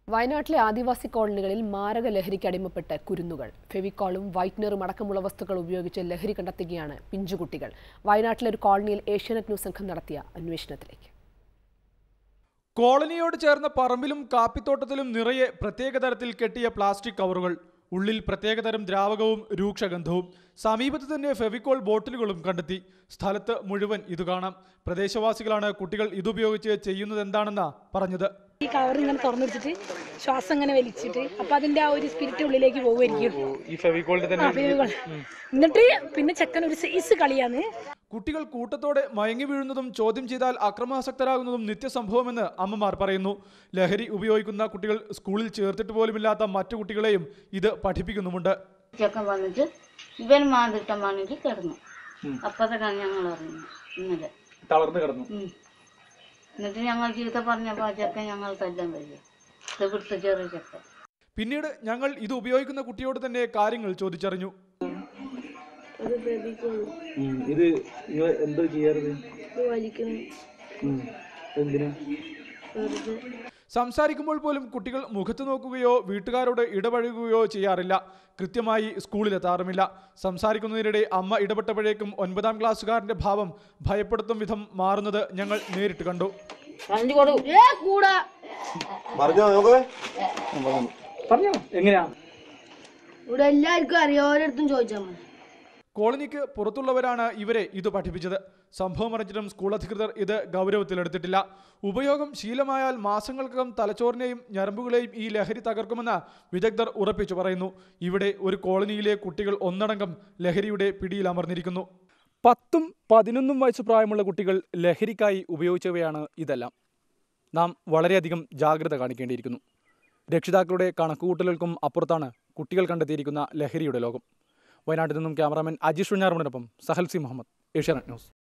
വയനാട്ടിലെ ആദിവാസി കോളനികളിൽ മാരക ലഹരിക്ക് അടിമപ്പെട്ട് കുരുന്നുകൾ ഫെവിക്കോളും വൈറ്റ്നറും അടക്കമുള്ള വസ്തുക്കൾ ഉപയോഗിച്ച് ലഹരി കണ്ടെത്തുകയാണ് പിഞ്ചുകുട്ടികൾ വയനാട്ടിലെ ഒരു കോളനിയിൽ ഏഷ്യാനെറ്റ് ന്യൂസ് സംഘം നടത്തിയ അന്വേഷണത്തിലേക്ക് കോളനിയോട് ചേർന്ന പറമ്പിലും കാപ്പിത്തോട്ടത്തിലും നിറയെ പ്രത്യേക തരത്തിൽ കെട്ടിയ പ്ലാസ്റ്റിക് കവറുകൾ ഉള്ളിൽ പ്രത്യേകതരം ദ്രാവകവും രൂക്ഷഗന്ധവും സമീപത്ത് തന്നെ ഫെവിക്കോൾ ബോട്ടിലുകളും കണ്ടെത്തി സ്ഥലത്ത് മുഴുവൻ ഇത് കാണാം പ്രദേശവാസികളാണ് കുട്ടികൾ ഇതുപയോഗിച്ച് ചെയ്യുന്നത് എന്താണെന്ന് പറഞ്ഞത് ഈ കവർ ഇങ്ങനെ തുറന്നെടുത്തിട്ട് ശ്വാസം ഇങ്ങനെ വലിച്ചിട്ട് അപ്പൊ അതിന്റെ ആ ഒരു സ്പിരിറ്റ് ഉള്ളിലേക്ക് പോകുമായിരിക്കും ഈ ഫെവിക്കോളിന്റെ ആ, ഫെവിക്കോൾ. എന്നിട്ട് പിന്നെ ചെക്കൻ ഒരു സൈസ് കളിയാണ് കുട്ടികൾ കൂട്ടത്തോടെ മയങ്ങി വീഴുന്നതും ചോദ്യം ചെയ്താൽ അക്രമാസക്തരാകുന്നതും നിത്യസംഭവമെന്ന് അമ്മമാർ പറയുന്നു ലഹരി ഉപയോഗിക്കുന്ന കുട്ടികൾ സ്കൂളിൽ ചേർത്തിട്ട് പോലുമില്ലാത്ത മറ്റു കുട്ടികളെയും ഇത് പഠിപ്പിക്കുന്നുമുണ്ട് ചെക്കൻ വന്നിട്ട് ഇവൻ മാതിട്ടം വന്നിട്ട് കിടന്നു അപ്പത്തേക്കാണ് ഞങ്ങൾ അറിഞ്ഞു ഇന്നലെ തളർന്നു കിടന്നു ഉം. എന്നിട്ട് ഞങ്ങൾ ചീത്ത പറഞ്ഞപ്പോൾ ആ ചെക്കൻ ഞങ്ങൾ തല്ലാൻ വരിക ഇത് പിടുത്ത ചെറിയ ചെക്കൻ പിന്നീട് ഞങ്ങൾ ഇത് ഉപയോഗിക്കുന്ന കുട്ടിയോട് തന്നെ കാര്യങ്ങൾ ചോദിച്ചറിഞ്ഞു ഉം. ഇത് നിങ്ങൾ എന്താ ചെയ്യാറ് ഉം. എന്തിനാ സംസാരിക്കുമ്പോൾ പോലും കുട്ടികൾ മുഖത്ത് നോക്കുകയോ വീട്ടുകാരോട് ഇടപഴകുകയോ ചെയ്യാറില്ല കൃത്യമായി സ്കൂളിലെത്താറുമില്ല സംസാരിക്കുന്നതിനിടെ അമ്മ ഇടപെട്ടപ്പോഴേക്കും ഒൻപതാം ക്ലാസ്സുകാരന്റെ ഭാവം ഭയപ്പെടുത്തും വിധം മാറുന്നത് ഞങ്ങൾ നേരിട്ട് കണ്ടു പറഞ്ഞോ നോക്കേ പറഞ്ഞോ എങ്ങനെയാ ഇവിടെ എല്ലാവർക്കും അറിയാം ഓരോരുത്തും ചോദിച്ചാൽ മതി കോളനിക്ക് പുറത്തുള്ളവരാണ് ഇവരെ ഇത് പഠിപ്പിച്ചത് സംഭവം അറിഞ്ഞിട്ടും സ്കൂൾ അധികൃതർ ഇത് ഗൗരവത്തിലെടുത്തിട്ടില്ല ഉപയോഗം ശീലമായാൽ മാസങ്ങൾക്കകം തലച്ചോറിനെയും ഞരമ്പുകളെയും ഈ ലഹരി തകർക്കുമെന്ന് വിദഗ്ധർ ഉറപ്പിച്ചു പറയുന്നു ഇവിടെ ഒരു കോളനിയിലെ കുട്ടികൾ ഒന്നടങ്കം ലഹരിയുടെ പിടിയിലമർന്നിരിക്കുന്നു പത്തും പതിനൊന്നും വയസ്സ് പ്രായമുള്ള കുട്ടികൾ ലഹരിക്കായി ഉപയോഗിച്ചവയാണ് ഇതെല്ലാം നാം വളരെയധികം ജാഗ്രത കാണിക്കേണ്ടിയിരിക്കുന്നു രക്ഷിതാക്കളുടെ കണക്കുകൂട്ടലുകൾക്കും അപ്പുറത്താണ് കുട്ടികൾ കണ്ടെത്തിയിരിക്കുന്ന ലഹരിയുടെ ലോകം വയനാട്ടിൽ നിന്നും ക്യാമറാമാൻ അജീഷ് ഉഞ്ഞാറുമുടിനൊപ്പം Sahal C Muhammad Asianet news